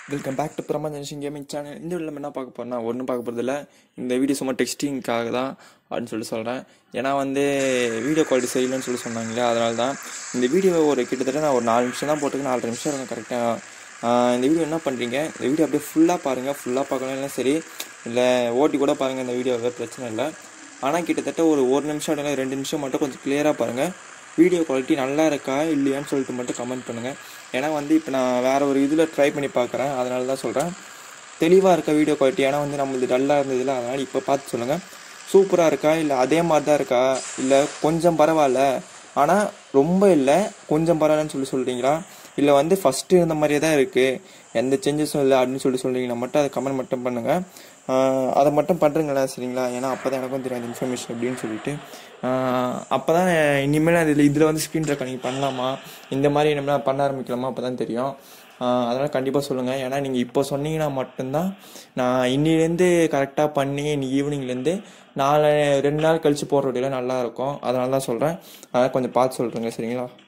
welcome back to பிரமாஜன் gaming channel இந்த video நம்ம என்ன பார்க்க போறோம்னா ஒன்றும் பார்க்க போகிறதில்ல இந்த வீடியோ சும்மா டெக்ஸ்டிங்காக தான் அப்படின்னு சொல்லி சொல்கிறேன் ஏன்னா வந்து வீடியோ குவாலிட்டி சரியில்லைன்னு சொல்லி சொன்னாங்களே அதனால தான் இந்த வீடியோ ஒரு கிட்டத்தட்ட நான் ஒரு நாலு நிமிஷம் தான் போட்டுக்கு நாலரை நிமிஷம் இருக்கும் கரெக்டாக இந்த வீடியோ என்ன பண்ணுறீங்க இந்த வீடியோ அப்படியே ஃபுல்லாக பாருங்கள் ஃபுல்லாக பார்க்கணும் சரி இல்லை ஓட்டி கூட பாருங்கள் இந்த வீடியோவை பிரச்சனை இல்லை ஆனால் கிட்டத்தட்ட ஒரு ஒரு நிமிஷம் இல்லை ரெண்டு நிமிஷம் மட்டும் கொஞ்சம் கிளியராக பாருங்கள் வீடியோ குவாலிட்டி நல்லா இருக்கா இல்லையான்னு சொல்லிட்டு மட்டும் கமெண்ட் பண்ணுங்கள் ஏன்னா வந்து இப்போ நான் வேறு ஒரு இதில் ட்ரை பண்ணி பார்க்குறேன் அதனால தான் சொல்கிறேன் தெளிவாக இருக்க வீடியோ குவாலிட்டி ஏன்னா வந்து நம்மளது டல்லாக இருந்ததில்ல அதனால் இப்போ பார்த்து சொல்லுங்கள் சூப்பராக இருக்கா இல்லை அதே மாதிரி தான் இருக்கா இல்லை கொஞ்சம் பரவாயில்ல ஆனால் ரொம்ப இல்லை கொஞ்சம் பரவாயில்லன்னு சொல்லி சொல்கிறீங்களா இல்லை வந்து ஃபஸ்ட்டு இருந்த மாதிரியே தான் இருக்குது எந்த சேஞ்சஸும் இல்லை அப்படின்னு சொல்லி சொல்கிறீங்கன்னா மட்டும் அதை கமெண்ட் மட்டும் பண்ணுங்கள் ஆஹ் அதை மட்டும் பண்ணுறீங்களா சரிங்களா ஏன்னா அப்போ தான் எனக்கும் தெரியும் அந்த இன்ஃபர்மேஷன் அப்படின்னு சொல்லிட்டு அப்போ தான் இனிமேல் அதில் இதில் வந்து ஸ்க்ரீன் ரெக்கார்டிங் பண்ணலாமா இந்த மாதிரி இனிமேல் பண்ண ஆரம்பிக்கலாமா அப்போ தான் தெரியும் அதனால் கண்டிப்பாக சொல்லுங்கள் ஏன்னா நீங்கள் இப்போ சொன்னீங்கன்னா மட்டும்தான் நான் இன்னிலேருந்து கரெக்டாக பண்ணி இன்னைக்கு ஈவினிங்லேருந்து நாலு ரெண்டு நாள் கழித்து போடுற வீடியோலாம் நல்லா இருக்கும் அதனால தான் சொல்கிறேன் அதனால் கொஞ்சம் பார்த்து சொல்கிறேங்க சரிங்களா